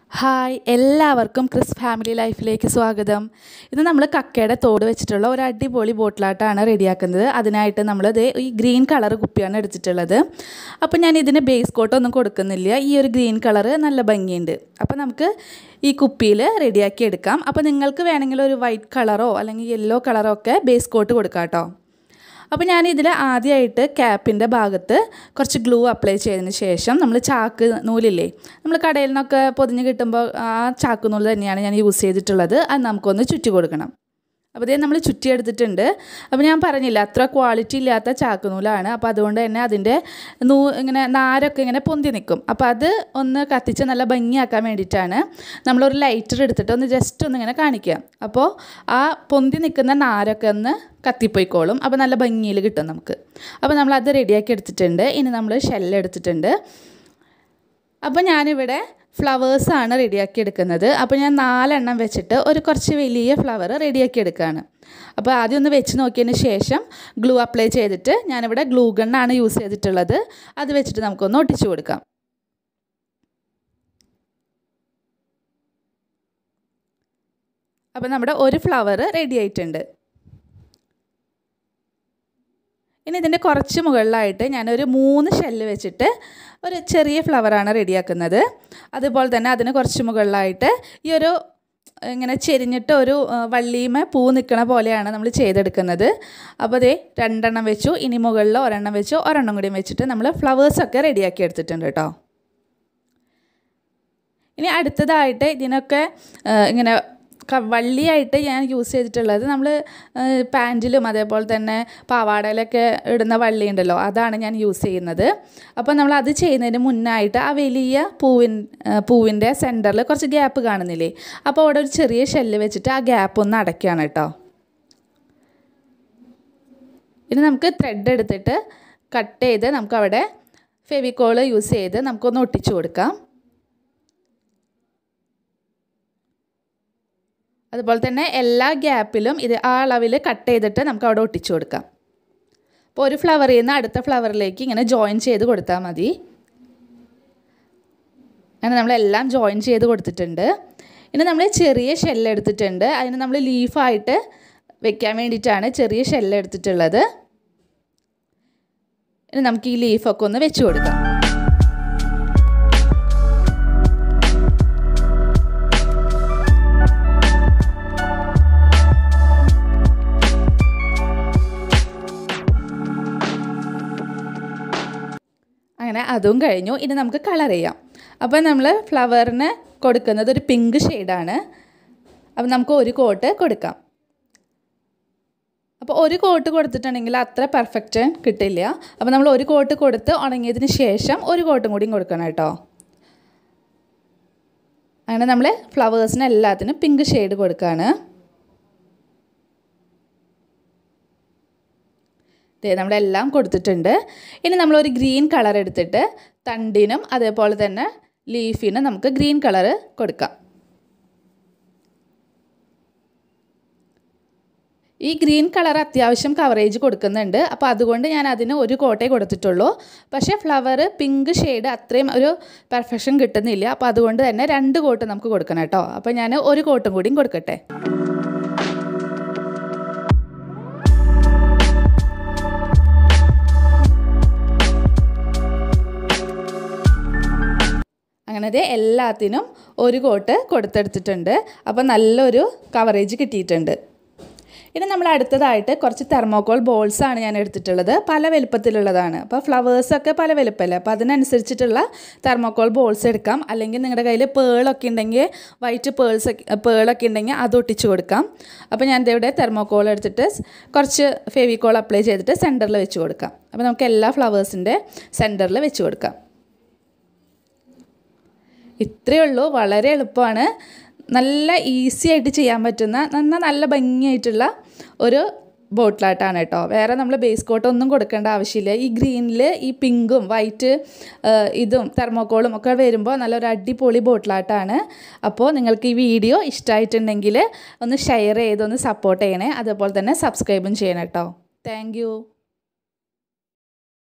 hi എല്ലാവർക്കും Chris family ലൈഫിലേക്ക് സ്വാഗതം ഇത് നമ്മൾ കക്കയുടെ തോട് വെച്ചിട്ടുള്ള ഒരു അടിപൊളി ബോട്ടിലാട്ടാണ് റെഡിയാക്കുന്നത് അതിനായിട്ട് നമ്മൾ ഇത് ഈ ഗ്രീൻ കളർ കുപ്പിയാണ് എടുത്തിട്ടുള്ളത് അപ്പോൾ ഞാൻ ഇതിന് ബേസ് കോട്ടൊന്നും കൊടുക്കുന്നില്ല ഈ ഒരു ഗ്രീൻ കളർ നല്ല ഭംഗിയുണ്ട് അപ്പോൾ നമുക്ക് ഈ കുപ്പിയിൽ റെഡിയാക്കി എടുക്കാം അപ്പോൾ നിങ്ങൾക്ക് വേണമെങ്കിൽ ഒരു വൈറ്റ് കളറോ അല്ലെങ്കിൽ യെല്ലോ കളറോ ഒക്കെ ബേസ് കോട്ട് കൊടുക്കാം കേട്ടോ അപ്പോൾ ഞാൻ ഇതിൽ ആദ്യമായിട്ട് ക്യാപ്പിൻ്റെ ഭാഗത്ത് കുറച്ച് ഗ്ലൂ അപ്ലൈ ചെയ്തതിന് ശേഷം നമ്മൾ ചാക്ക് നൂലില്ലേ നമ്മൾ കടയിൽ നിന്നൊക്കെ പൊതിഞ്ഞ് കിട്ടുമ്പോൾ ആ ചാക്ക് നൂല് തന്നെയാണ് ഞാൻ യൂസ് ചെയ്തിട്ടുള്ളത് അത് നമുക്കൊന്ന് ചുറ്റി കൊടുക്കണം അപ്പോൾ ഇതേ നമ്മൾ ചുറ്റിയെടുത്തിട്ടുണ്ട് അപ്പോൾ ഞാൻ പറഞ്ഞില്ല അത്ര ക്വാളിറ്റി ഇല്ലാത്ത ചാക്ക് നൂലാണ് അപ്പോൾ അതുകൊണ്ട് തന്നെ അതിൻ്റെ നൂ ഇങ്ങനെ നാരൊക്കെ ഇങ്ങനെ പൊന്തി നിൽക്കും അപ്പോൾ അത് ഒന്ന് കത്തിച്ച് നല്ല ഭംഗിയാക്കാൻ വേണ്ടിയിട്ടാണ് നമ്മളൊരു ലൈറ്റർ എടുത്തിട്ട് ഒന്ന് ജസ്റ്റ് ഒന്ന് ഇങ്ങനെ കാണിക്കുക അപ്പോൾ ആ പൊന്തി നിൽക്കുന്ന നാരൊക്കെ ഒന്ന് കത്തിപ്പോയിക്കോളും അപ്പോൾ നല്ല ഭംഗിയിൽ കിട്ടും നമുക്ക് അപ്പോൾ നമ്മൾ അത് റെഡിയാക്കി എടുത്തിട്ടുണ്ട് ഇനി നമ്മൾ ഷെല്ല് എടുത്തിട്ടുണ്ട് അപ്പോൾ ഞാനിവിടെ ഫ്ലവേഴ്സാണ് റെഡിയാക്കി എടുക്കുന്നത് അപ്പോൾ ഞാൻ നാലെണ്ണം വെച്ചിട്ട് ഒരു കുറച്ച് വലിയ ഫ്ലവർ റെഡിയാക്കി എടുക്കുകയാണ് അപ്പോൾ ആദ്യം ഒന്ന് വെച്ച് നോക്കിയതിന് ശേഷം ഗ്ലൂ അപ്ലൈ ചെയ്തിട്ട് ഞാനിവിടെ ഗ്ലൂ ഗണ്ണാണ് യൂസ് ചെയ്തിട്ടുള്ളത് അത് വെച്ചിട്ട് നമുക്കൊന്ന് ഒട്ടിച്ചു കൊടുക്കാം അപ്പോൾ നമ്മുടെ ഒരു ഫ്ലവർ റെഡി ആയിട്ടുണ്ട് ഇനി ഇതിൻ്റെ കുറച്ച് മുകളിലായിട്ട് ഞാനൊരു മൂന്ന് ഷെല്ല് വെച്ചിട്ട് ഒരു ചെറിയ ഫ്ലവറാണ് റെഡിയാക്കുന്നത് അതുപോലെ തന്നെ അതിന് കുറച്ച് മുകളിലായിട്ട് ഈ ഒരു ഇങ്ങനെ ചെരിഞ്ഞിട്ട് ഒരു വള്ളിയുമേ പൂ നിൽക്കണ പോലെയാണ് നമ്മൾ ചെയ്തെടുക്കുന്നത് അപ്പോൾ അതേ രണ്ടെണ്ണം വെച്ചു ഇനി മുകളിൽ ഒരെണ്ണം വെച്ചു ഒരെണ്ണം കൂടി വെച്ചിട്ട് നമ്മൾ ഫ്ലവേഴ്സൊക്കെ റെഡിയാക്കി എടുത്തിട്ടുണ്ട് കേട്ടോ ഇനി അടുത്തതായിട്ട് ഇതിനൊക്കെ ഇങ്ങനെ വള്ളിയായിട്ട് ഞാൻ യൂസ് ചെയ്തിട്ടുള്ളത് നമ്മൾ പാൻറ്റിലും അതേപോലെ തന്നെ പാവാടയിലൊക്കെ ഇടുന്ന വള്ളി ഉണ്ടല്ലോ അതാണ് ഞാൻ യൂസ് ചെയ്യുന്നത് അപ്പോൾ നമ്മൾ അത് ചെയ്യുന്നതിന് മുന്നായിട്ട് ആ വലിയ പൂവിൻ പൂവിൻ്റെ സെൻറ്ററിൽ കുറച്ച് ഗ്യാപ്പ് കാണുന്നില്ലേ അപ്പോൾ അവിടെ ഒരു ചെറിയ ഷെല്ല് വെച്ചിട്ട് ആ ഗ്യാപ്പ് ഒന്ന് അടയ്ക്കുകയാണ് കേട്ടോ ഇനി നമുക്ക് ത്രെഡ് എടുത്തിട്ട് കട്ട് ചെയ്ത് നമുക്കവിടെ ഫെവിക്കോൾ യൂസ് ചെയ്ത് നമുക്കൊന്ന് ഒട്ടിച്ചു കൊടുക്കാം അതുപോലെ തന്നെ എല്ലാ ഗ്യാപ്പിലും ഇത് ആ അളവിൽ കട്ട് ചെയ്തിട്ട് നമുക്ക് അവിടെ ഒട്ടിച്ചു കൊടുക്കാം അപ്പോൾ ഒരു ഫ്ലവറിൽ നിന്ന് അടുത്ത ഫ്ലവറിലേക്ക് ഇങ്ങനെ ജോയിൻ ചെയ്ത് കൊടുത്താൽ മതി അങ്ങനെ നമ്മളെല്ലാം ജോയിൻ ചെയ്ത് കൊടുത്തിട്ടുണ്ട് ഇനി നമ്മൾ ചെറിയ ഷെല്ല് എടുത്തിട്ടുണ്ട് അതിന് നമ്മൾ ലീഫായിട്ട് വെക്കാൻ വേണ്ടിയിട്ടാണ് ചെറിയ ഷെല്ല് എടുത്തിട്ടുള്ളത് ഇനി നമുക്ക് ഈ ലീഫൊക്കെ ഒന്ന് വെച്ച് കൊടുക്കാം അങ്ങനെ അതും കഴിഞ്ഞു ഇനി നമുക്ക് കളർ ചെയ്യാം അപ്പോൾ നമ്മൾ ഫ്ലവറിന് കൊടുക്കുന്നത് ഒരു പിങ്ക് ഷെയ്ഡാണ് അപ്പോൾ നമുക്ക് ഒരു കോട്ട് കൊടുക്കാം അപ്പോൾ ഒരു കോട്ട് കൊടുത്തിട്ടുണ്ടെങ്കിൽ അത്ര പെർഫെക്റ്റ് കിട്ടില്ല അപ്പോൾ നമ്മൾ ഒരു കോട്ട് കൊടുത്ത് ഉണങ്ങിയതിന് ശേഷം ഒരു കോട്ടും കൂടിയും കൊടുക്കണം കേട്ടോ അങ്ങനെ നമ്മൾ ഫ്ലവേഴ്സിന് എല്ലാത്തിനും പിങ്ക് ഷെയ്ഡ് കൊടുക്കുകയാണ് നമ്മളെല്ലാം കൊടുത്തിട്ടുണ്ട് ഇനി നമ്മളൊരു ഗ്രീൻ കളർ എടുത്തിട്ട് തണ്ടിനും അതേപോലെ തന്നെ ലീഫിനും നമുക്ക് ഗ്രീൻ കളർ കൊടുക്കാം ഈ ഗ്രീൻ കളർ അത്യാവശ്യം കവറേജ് കൊടുക്കുന്നുണ്ട് അപ്പോൾ അതുകൊണ്ട് ഞാൻ അതിന് ഒരു കോട്ടേ കൊടുത്തിട്ടുള്ളൂ പക്ഷേ ഫ്ലവർ പിങ്ക് ഷെയ്ഡ് അത്രയും ഒരു പെർഫെക്ഷൻ കിട്ടുന്നില്ല അപ്പോൾ അതുകൊണ്ട് തന്നെ രണ്ട് കോട്ട് നമുക്ക് കൊടുക്കണം കേട്ടോ അപ്പോൾ ഞാൻ ഒരു കോട്ടും കൂടിയും കൊടുക്കട്ടെ അങ്ങനെ എല്ലാത്തിനും ഒരു കോട്ട് കൊടുത്തെടുത്തിട്ടുണ്ട് അപ്പോൾ നല്ലൊരു കവറേജ് കിട്ടിയിട്ടുണ്ട് ഇനി നമ്മൾ അടുത്തതായിട്ട് കുറച്ച് തെർമോക്കോൾ ബോൾസാണ് ഞാൻ എടുത്തിട്ടുള്ളത് പല വലുപ്പത്തിലുള്ളതാണ് അപ്പോൾ ഫ്ലവേഴ്സൊക്കെ പല വലുപ്പമല്ലേ അപ്പോൾ അതിനനുസരിച്ചിട്ടുള്ള തെർമോക്കോൾ ബോൾസ് എടുക്കാം അല്ലെങ്കിൽ നിങ്ങളുടെ കയ്യിൽ പേളൊക്കെ ഉണ്ടെങ്കിൽ വൈറ്റ് പേൾസ് പേളൊക്കെ ഉണ്ടെങ്കിൽ അത് ഒട്ടിച്ച് കൊടുക്കാം അപ്പോൾ ഞാൻ ഇവിടെ തെർമോക്കോൾ എടുത്തിട്ട് കുറച്ച് ഫെവിക്കോൾ അപ്ലൈ ചെയ്തിട്ട് സെൻറ്ററിൽ വെച്ച് കൊടുക്കാം അപ്പോൾ നമുക്ക് എല്ലാ ഫ്ലവേഴ്സിൻ്റെ സെൻറ്ററിൽ വെച്ച് കൊടുക്കാം ഇത്രയേ ഉള്ളൂ വളരെ എളുപ്പമാണ് നല്ല ഈസി ആയിട്ട് ചെയ്യാൻ പറ്റുന്ന നന്ന നല്ല ഭംഗിയായിട്ടുള്ള ഒരു ബോട്ടിലാട്ടാണ് കേട്ടോ വേറെ നമ്മൾ ബേസ് കോട്ട് ഒന്നും കൊടുക്കേണ്ട ആവശ്യമില്ല ഈ ഗ്രീനിൽ ഈ പിങ്കും വൈറ്റ് ഇതും തെർമോക്കോളും ഒക്കെ വരുമ്പോൾ നല്ലൊരു അടിപൊളി ബോട്ടിലാട്ടാണ് അപ്പോൾ നിങ്ങൾക്ക് ഈ വീഡിയോ ഇഷ്ടമായിട്ടുണ്ടെങ്കിൽ ഒന്ന് ഷെയർ ചെയ്ത് ഒന്ന് സപ്പോർട്ട് ചെയ്യണേ അതുപോലെ തന്നെ സബ്സ്ക്രൈബും ചെയ്യണം കേട്ടോ താങ്ക്